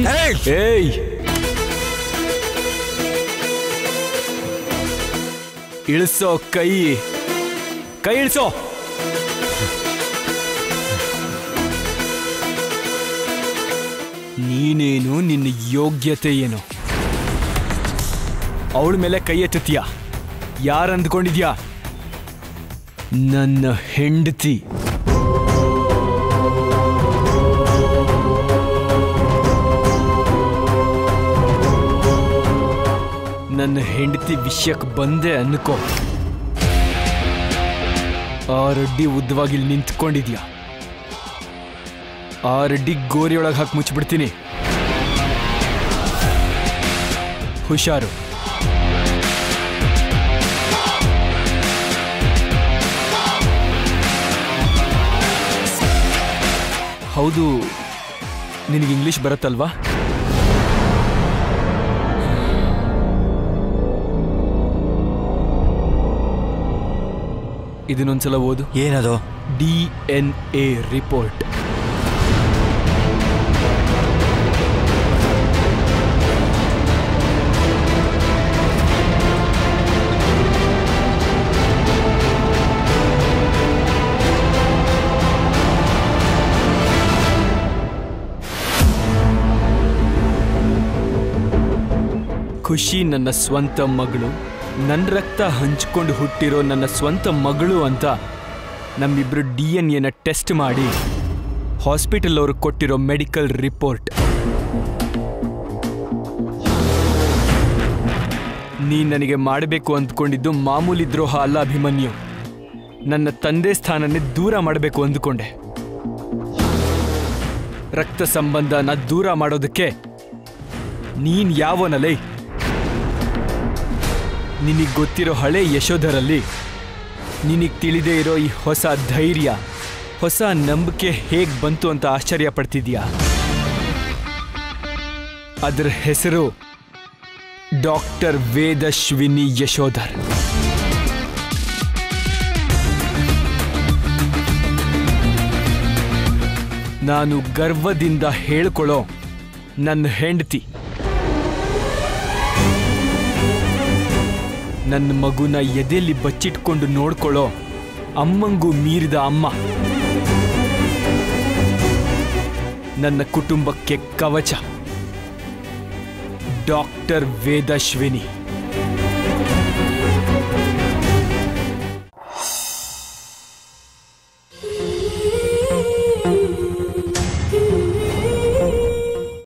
ಏಯ್ ಇಳಿಸೋ ಕೈ ಕೈ ಇಳಿಸೋ ನೀನೇನು ನಿನ್ನ ಯೋಗ್ಯತೆ ಏನು ಅವಳ ಮೇಲೆ ಕೈ ಎತ್ತುತ್ತೀಯ ಯಾರು ಅಂದ್ಕೊಂಡಿದ್ಯಾ ನನ್ನ ಹೆಂಡತಿ ನನ್ನ ಹೆಂಡತಿ ವಿಷಯಕ್ಕೆ ಬಂದೆ ಅನ್ಕೋ ಆರಡ್ಡಿ ಉದ್ದವಾಗಿ ಇಲ್ಲಿ ನಿಂತ್ಕೊಂಡಿದ್ಯಾ ಆರಡ್ಡಿ ಗೋರಿಯೊಳಗೆ ಹಾಕಿ ಮುಚ್ಚಿಬಿಡ್ತೀನಿ ಹುಷಾರು ಹೌದು ನಿನಗೆ ಇಂಗ್ಲಿಷ್ ಬರುತ್ತಲ್ವಾ ಇದನ್ನೊಂದ್ಸಲ ಓದು ಏನದು ಡಿ ಎನ್ ಎ ರಿಪೋರ್ಟ್ ಖುಷಿ ನನ್ನ ಸ್ವಂತ ಮಗಳು ನನ್ನ ರಕ್ತ ಹಂಚ್ಕೊಂಡು ಹುಟ್ಟಿರೋ ನನ್ನ ಸ್ವಂತ ಮಗಳು ಅಂತ ನಮ್ಮಿಬ್ರು ಡಿ ಎನ್ ಎನ ಟೆಸ್ಟ್ ಮಾಡಿ ಹಾಸ್ಪಿಟಲ್ ಅವರು ಕೊಟ್ಟಿರೋ ಮೆಡಿಕಲ್ ರಿಪೋರ್ಟ್ ನೀ ನನಗೆ ಮಾಡಬೇಕು ಅಂದ್ಕೊಂಡಿದ್ದು ಮಾಮೂಲಿ ದ್ರೋಹ ಅಲ್ಲ ಅಭಿಮನ್ಯು ನನ್ನ ತಂದೆ ಸ್ಥಾನನೇ ದೂರ ಮಾಡಬೇಕು ಅಂದುಕೊಂಡೆ ರಕ್ತ ಸಂಬಂಧನ ದೂರ ಮಾಡೋದಕ್ಕೆ ನೀನ್ ಯಾವನಲೇ ನಿನಗೆ ಗೊತ್ತಿರೋ ಹಳೆ ಯಶೋಧರಲ್ಲಿ ನಿನಗೆ ತಿಳಿದೇ ಇರೋ ಈ ಹೊಸ ಧೈರ್ಯ ಹೊಸ ನಂಬಿಕೆ ಹೇಗೆ ಬಂತು ಅಂತ ಆಶ್ಚರ್ಯ ಪಡ್ತಿದ್ಯಾ ಅದರ ಹೆಸರು ಡಾಕ್ಟರ್ ವೇದಶ್ವಿನಿ ಯಶೋಧರ್ ನಾನು ಗರ್ವದಿಂದ ಹೇಳ್ಕೊಳ್ಳೋ ನನ್ನ ಹೆಂಡತಿ ನನ್ನ ಮಗುನ ಎದೆಯಲ್ಲಿ ಬಚ್ಚಿಟ್ಕೊಂಡು ನೋಡ್ಕೊಳ್ಳೋ ಅಮ್ಮಂಗೂ ಮೀರಿದ ಅಮ್ಮ ನನ್ನ ಕುಟುಂಬಕ್ಕೆ ಕವಚ ಡಾಕ್ಟರ್ ವೇದಶ್ವಿನಿ